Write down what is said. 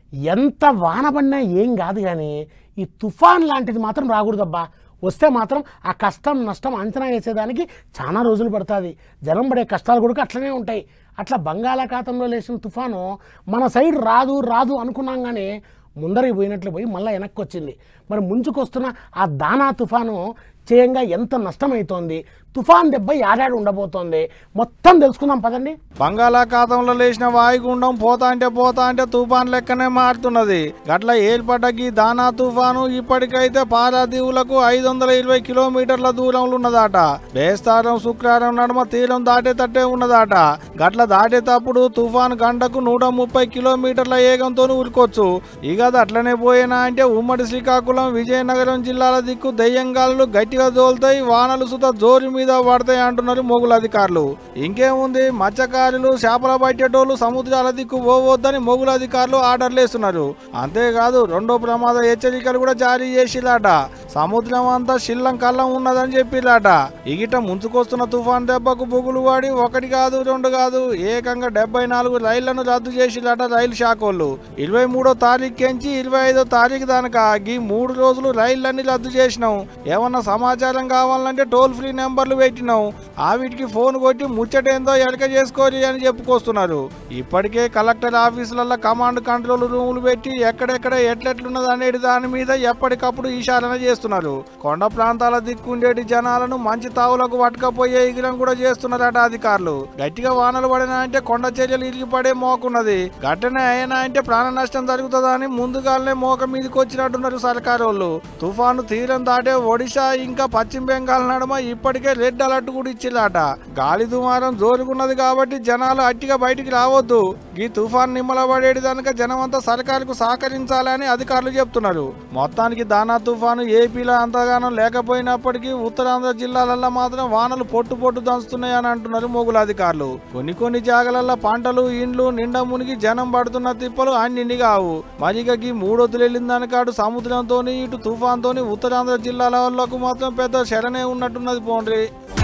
ఎంత వాన పడినా ఏం కాదు కానీ ఈ తుఫాన్ లాంటిది మాత్రం రాకూడదబ్బా వస్తే మాత్రం ఆ కష్టం నష్టం అంచనా వేసేదానికి చాలా రోజులు పడుతుంది జనం పడే కష్టాలు కూడా అట్లనే ఉంటాయి అట్లా బంగాళాఖాతంలో లేచిన తుఫాను మన సైడ్ రాదు రాదు అనుకున్నాం కానీ ముందరికి పోయినట్లు పోయి మళ్ళీ వెనక్కి వచ్చింది మరి ముంచుకొస్తున్న ఆ దానా తుఫాను చేయంగా ఎంత నష్టమవుతోంది తుఫాన్ దెబ్బ యాడాడు ఉండబోతోంది మొత్తం తెలుసుకుందాం పదండి బంగాళాఖాతంలో లేచిన వాయుగుండం పోతా అంటే పోతా అంటే తుఫాన్ లెక్కనే మారుతున్నది గట్ల ఏర్పడ్డకి దానా తుఫాను ఇప్పటికైతే పారాదీవులకు ఐదు వందల ఇరవై కిలోమీటర్ల దూరంలో ఉన్నదాట బేస్తారం శుక్రవారం నడుమ తీరం దాటేటట్టే ఉన్నదాట గట్ల దాటేటప్పుడు తుఫాన్ గంటకు నూట ముప్పై కిలోమీటర్ల వేగంతో ఉరుకోవచ్చు ఇక అది అట్లనే పోయినా అంటే ఉమ్మడి శ్రీకాకుళం విజయనగరం జిల్లాల దిక్కు దయ్యంగాలు గట్టిగా దోలుతాయి వానలు సుత జోరు మీద పడతాయి అంటున్నారు మొగుల అధికారులు ఇంకేముంది మత్స్యకారులు చేపల పట్టేటోళ్ళు సముద్రాల దిక్కు పోవద్దని మొగుల అధికారులు ఆర్డర్లు వేస్తున్నారు అంతేకాదు రెండో ప్రమాద హెచ్చరికలు కూడా జారీ చేసిలాట సముద్రం అంతా శిల్లం కళ్ళం ఉన్నదని చెప్పిలాట ఇగిట ముంచుకొస్తున్న తుఫాన్ దెబ్బకు బుగులు వాడి ఒకటి కాదు రెండు కాదు ఏకంగా డెబ్బై నాలుగు రైళ్లను రద్దు చేసిలాట రైలు శాఖోళ్ళు ఇరవై మూడో తారీఖుంచి ఇరవై ఐదో తారీఖు దానిక ఈ మూడు రోజులు రైళ్లన్నీ రద్దు చేసినాం ఏమన్నా సమాచారం కావాలంటే టోల్ ఫ్రీ నెంబర్లు పెట్టినాం ఆ వీటికి ఫోన్ కొట్టి ముచ్చటేందో ఎడక చేసుకోరి అని చెప్పుకొస్తున్నారు ఇప్పటికే కలెక్టర్ ఆఫీసులలో కమాండ్ కంట్రోల్ రూములు పెట్టి ఎక్కడెక్కడ ఎట్లెట్లున్నది అనేది దాని మీద ఎప్పటికప్పుడు ఈశారణ చేస్తున్నారు కొండ ప్రాంతాల దిక్కుండేటి జనాలను మంచి తావులకు పట్టుకపోయే ఎగిరం కూడా చేస్తున్నారట అధికారులు గట్టిగా వానలు పడినా అంటే కొండ చర్యలు ఇరిగి పడే మోకున్నది గట్టనే అయినా అంటే ప్రాణ నష్టం జరుగుతుందా అని ముందుగానే మోక మీదకి వచ్చినట్టున్నారు సర్కారు వాళ్ళు తుఫాను తీరం దాటే ఒడిశా ఇంకా పశ్చిమ బెంగాల్ నడుమ ఇప్పటికే రెడ్ అలర్ట్ కూడా ఇచ్చిలాట గాలి దుమారం జోరుకున్నది కాబట్టి జనాలు అట్టిగా బయటికి రావద్దు ఈ తుఫాన్ నిమ్మలబడేది కనుక జనమంతా సర్కారుకు సహకరించాలని అధికారులు చెప్తున్నారు మొత్తానికి దానా తుఫాను ఏపీలో అంతగానో లేకపోయినప్పటికీ ఉత్తరాంధ్ర జిల్లాలలో మాత్రం వానలు పొట్టు పొట్టు దంచుతున్నాయని అంటున్నారు మొగుల అధికారులు కొన్ని కొన్ని జాగలల్లో పంటలు ఇండ్లు నిండా మునిగి జనం పడుతున్న తిప్పలు అన్ని కావు మరిగకి మూడొద్దులు వెళ్ళిందనకాడు సముద్రంతోని ఇటు తుఫాన్తోని ఉత్తరాంధ్ర జిల్లాల వాళ్ళకు మాత్రం పెద్ద శరణే ఉన్నట్టున్నది పోండ్రి